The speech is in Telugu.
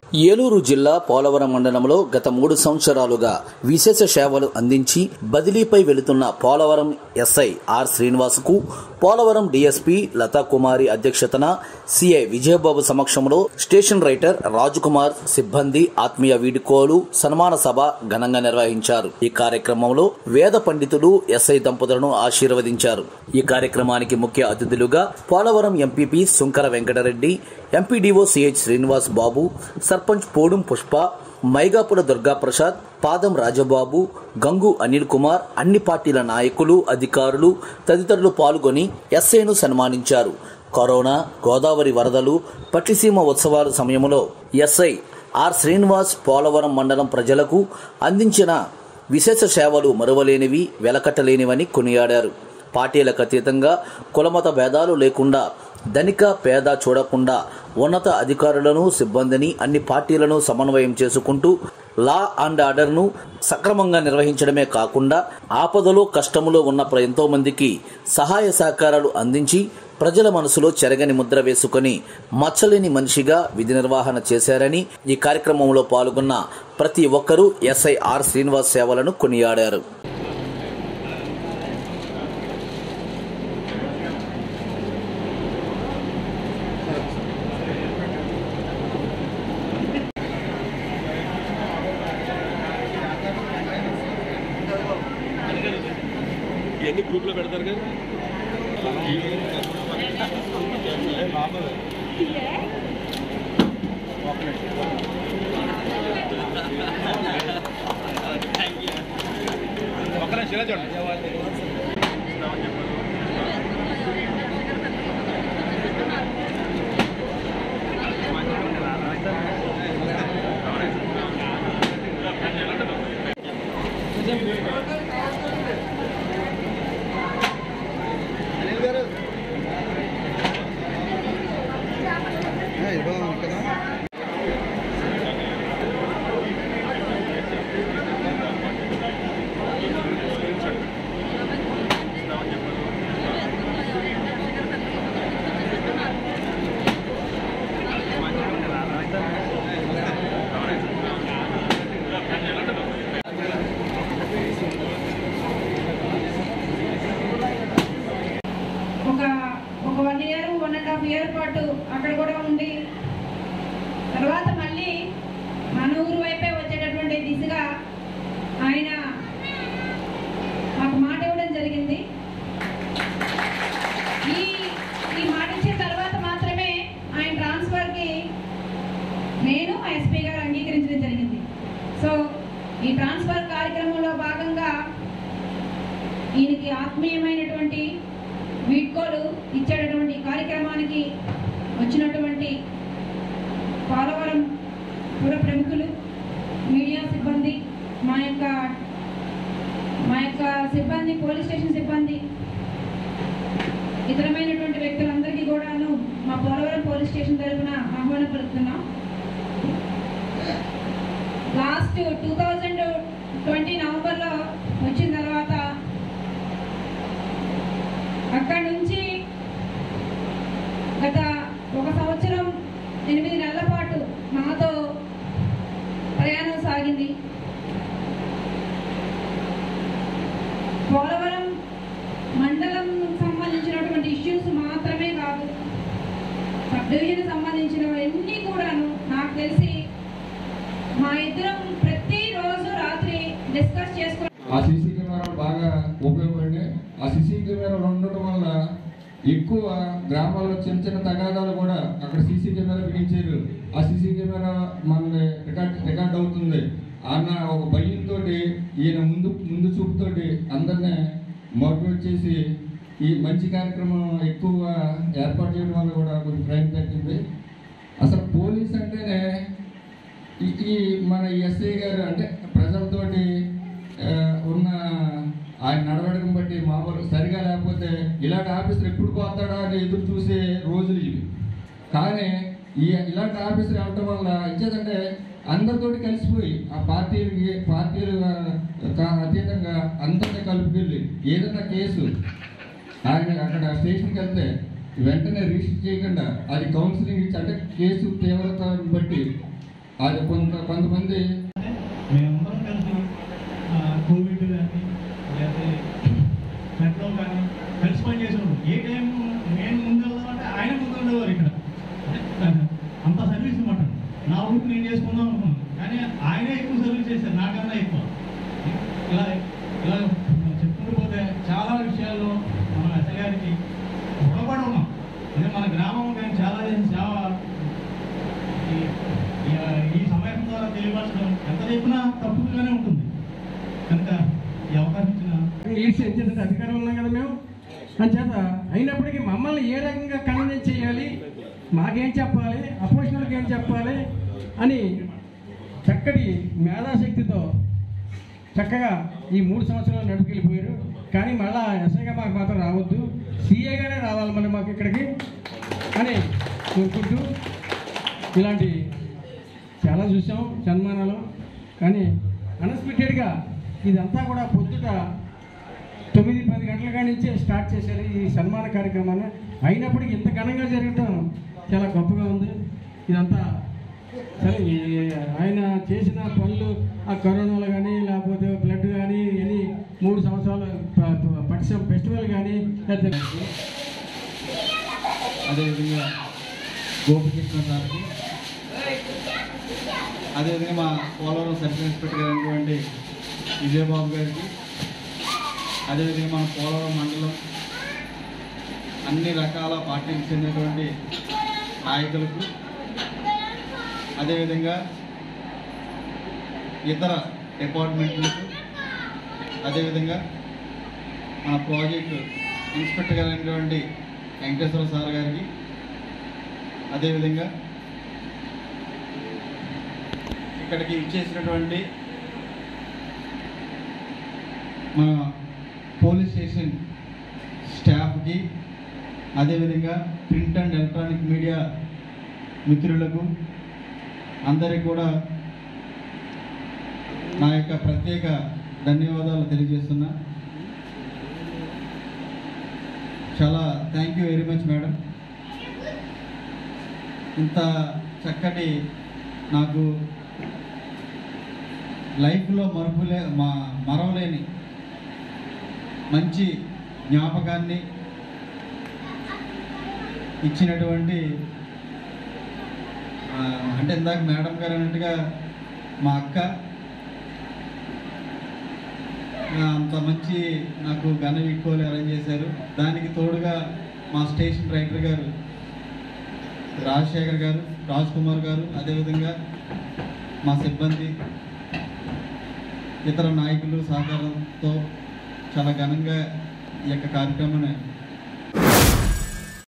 ఏలూరు జిల్లా పోలవరం మండలంలో గత మూడు సంవత్సరాలుగా విశేష సేవలు అందించి బదిలీపై వెళుతున్న పోలవరం ఎస్ఐ ఆర్ శ్రీనివాసుకు పోలవరం డీఎస్పీ లతా కుమారి అధ్యక్షతన సిఐ విజయబాబు సమక్షంలో స్టేషన్ రైటర్ రాజుకుమార్ సిబ్బంది ఆత్మీయ వీడుకోలు సన్మాన సభ ఘనంగా నిర్వహించారు ఈ కార్యక్రమంలో వేద పండితులు ఎస్ఐ దంపతులను ఆశీర్వదించారు ఈ కార్యక్రమానికి ముఖ్య అతిథులుగా Polavaram MPP Sunkara Venkatareddy MPDO CH Srinivas Babu sarpanch Podum Pushpa Maigapula Durgaprasad Padam Rajababu Gangu Anil Kumar అన్ని పార్టీల నాయకులు అధికారులు తదితరులు పాల్గొని ఎస్ఐను సన్మానించారు కరోనా గోదావరి వరదలు పట్టిసీమ ఉత్సవాల సమయంలో ఎస్ఐ ఆర్ శ్రీనివాస్ పోలవరం మండలం ప్రజలకు అందించిన విశేష సేవలు మరువలేనివి వెలకట్టలేనివని కొనియాడారు పార్టీలకు అతీతంగా కులమత భేదాలు లేకుండా ధనిక పేద చూడకుండా ఉన్నత అధికారులను సిబ్బందిని అన్ని పార్టీలను సమన్వయం చేసుకుంటూ లా అండ్ ఆర్డర్ను సక్రమంగా నిర్వహించడమే కాకుండా ఆపదలో కష్టములో ఉన్న ప్ర- ఎంతో మందికి సహాయ సహకారాలు అందించి ప్రజల మనసులో చెరగని ముద్ర వేసుకొని మచ్చలేని మనిషిగా విధి నిర్వహణ చేశారని ఈ కార్యక్రమంలో పాల్గొన్న ప్రతి ఒక్కరూ ఎస్ఐ ఆర్ శ్రీనివాస్ సేవలను కొనియాడారు ఇవన్నీ గ్రూప్లో పెడతారు కదా ఒక్క నిమిషం ఇలా చూడండి ఒక ఒక one year one and half year పాటు అక్కడ కూడా ఉండి తర్వాత మళ్ళీ మన ఊరు వైపే వచ్చేటటువంటి దిశగా ఆయన మాకు మాట ఇవ్వడం జరిగింది ఈ ఈ మాట ఇచ్చిన తర్వాత మాత్రమే ఆయన ట్రాన్స్ఫర్కి నేను ఎస్పీ గారు అంగీకరించడం జరిగింది సో ఈ ట్రాన్స్ఫర్ కార్యక్రమంలో భాగంగా ఈయనకి ఆత్మీయమైనటువంటి వీడ్కోలు ఇచ్చేటటువంటి కార్యక్రమానికి వచ్చినటువంటి పోలవరం పుర ప్రముఖులు మీడియా సిబ్బంది మా యొక్క మా యొక్క సిబ్బంది పోలీస్ స్టేషన్ సిబ్బంది ఇతరమైనటువంటి వ్యక్తులందరికీ కూడాను మా పోలవరం పోలీస్ స్టేషన్ తరఫున ఆహ్వానం పలుకుతున్నాం లాస్ట్ టూ థౌజండ్ ట్వంటీ నవంబర్లో వచ్చిన తర్వాత అక్కడి నుంచి గత ఒక సంవత్సరం ఎనిమిది నెలల పాటు మాతో ప్రయాణం సాగింది పోలవరం మండలం సంబంధించినటువంటి ఇష్యూస్ మాత్రమే కాదు సబ్ డివిజన్ సంబంధించినవన్నీ కూడాను నాకు తెలిసి మా ఇద్దరం ప్రతిరోజు రాత్రి డిస్కస్ చేసుకుని ఆ సీసీ కెమెరాలు బాగా ఉపయోగపడి ఆ సీసీ కెమెరాలు ఉండటం వల్ల ఎక్కువ గ్రామాల్లో చిన్న చిన్న తగాదాలు కూడా అక్కడ సీసీ కెమెరా బిగించారు ఆ సీసీ కెమెరా మనకి రికార్డ్ రికార్డ్ అవుతుంది అన్న ఒక భయంతో ఈయన ముందు ముందు చూపుతోటి అందరినీ మోటివేట్ చేసి ఈ మంచి కార్యక్రమం ఎక్కువ ఏర్పాటు చేయడం వల్ల కూడా కొంచెం క్రైమ్ తగ్గింది అసలు పోలీస్ అంటేనే ఈ ఈ మన ఎస్ఐ గారు అంటే ప్రజలతోటి ఆ, ఉన్న ఆయన నడవడం బట్టి మామూలు సరిగా లేకపోతే ఇలాంటి ఆఫీసర్ ఎప్పుడు పోతాడా అని ఎదురు చూసే రోజులు ఇవి కానీ ఈ ఇలాంటి ఆఫీసర్ వెళ్ళటం వల్ల ఇచ్చేదంటే అందరితోటి కలిసిపోయి ఆ పార్టీలకి పార్టీలు అతీతంగా అందరినీ కలుపుకెళ్ళి ఏదైనా కేసు ఆయన అక్కడ స్టేషన్కి వెళ్తే వెంటనే రిజిస్టర్ చేయకుండా అది కౌన్సిలింగ్ ఇచ్చి అంటే కేసు తీవ్రతని బట్టి అది కొంత కొంతమంది మేమందరం కలిసి ఆ, కోవిడ్ కానీ లేకపోతే మెట్రో కానీ కలిసి పని చేసేవాడు ఏ టైం నేను ముందు వెళ్దామంటే ఆయన ముందు ఉండేవారు ఇక్కడ అంత సర్వీస్ అనమాట నా ఊరికి నేను చేసుకుందాం అనుకున్నాను కానీ ఆయనే ఎక్కువ సర్వీస్ చేశారు నాకన్నా ఎక్కువ ఇలా ఇలా చెప్పుకుంటూ పోతే చాలా విషయాల్లో మన ఎస్ఐ గారికి రుణపడి ఉన్నాం అదే మన గ్రామం మేము చాలా చేసిన సేవ ఈ- ఈ- ఈ సమయం ద్వారా తెలియపరచడం ఎంత చెప్పినా తప్పుగానే ఉంటుంది కనుక ఈ అవకాశం ఇచ్చిన లీడ్స్ ఏం చేస్తే అధికారం ఉన్నాం కదా మేము అంచేత అయినప్పటికీ మమ్మల్ని ఏ రకంగా కన్విన్స్ చేయాలి మాకేం చెప్పాలి అపోజిషన్కి ఏం చెప్పాలి అని చక్కటి మేధాశక్తితో చక్కగా ఈ మూడు సంవత్సరాలు నడుపుకెళ్ళిపోయారు కానీ మళ్ళా ఎస్ఐగా మాకు మాత్రం రావద్దు సీఏగానే రావాలి మళ్ళీ మాకు ఇక్కడికి అని కోరుకుంటూ ఇలాంటి చాలా చూసాం సన్మానాలు కానీ అన్ఎక్స్పెక్టెడ్గా ఇదంతా కూడా పొద్దుట తొమ్మిది పది గంటల కాడి నుంచే స్టార్ట్ చేశారు ఈ సన్మాన కార్యక్రమాన్ని అయినప్పటికీ ఇంత ఘనంగా జరగటం చాలా గొప్పగా ఉంది ఇదంతా సరే ఈ- ఆయన చేసిన పనులు ఆ కరోనాలు కానీ లేకపోతే బ్లడ్ కానీ ఎన్ని మూడు సంవత్సరాల ప- ప- పట్టిసం ఫెస్టివల్ కానీ లేకపోతే అదేవిధంగా గోపికృష్ణ సార్కి అదేవిధంగా మా పోలవరం సబ్ ఇన్స్పెక్టర్ అయినటువంటి విజయబాబు గారికి అదేవిధంగా మన పోలవరం మండలం అన్ని రకాల పార్టీలకు చెందినటువంటి నాయకులకు అదేవిధంగా ఇతర డిపార్ట్మెంట్లకు అదేవిధంగా మన ప్రాజెక్టు ఇన్స్పెక్టర్ గారు అయినటువంటి వెంకటేశ్వర సార్ గారికి అదేవిధంగా ఇక్కడికి ఇచ్చేసినటువంటి మన పోలీస్ స్టేషన్ స్టాఫ్కి అదేవిధంగా ప్రింట్ అండ్ ఎలక్ట్రానిక్ మీడియా మిత్రులకు అందరికీ కూడా నా యొక్క ప్రత్యేక ధన్యవాదాలు తెలియజేస్తున్నా చాలా thank you very much madam ఇంత చక్కటి నాకు లైఫ్లో మరుపులే మా మరవలేని మంచి జ్ఞాపకాన్ని ఇచ్చినటువంటి ఆ, అంటే ఇందాక మేడం గారు అన్నట్టుగా మా అక్క ఆ, అంత మంచి నాకు ఘన వీడ్కోలు అరేంజ్ చేశారు దానికి తోడుగా మా స్టేషన్ రైటర్ గారు రాజశేఖర్ గారు రాజ్ కుమార్ గారు అదేవిధంగా మా సిబ్బంది ఇతర నాయకులు సహకారంతో చాలా ఘనంగా ఈ యొక్క కార్యక్రమాన్ని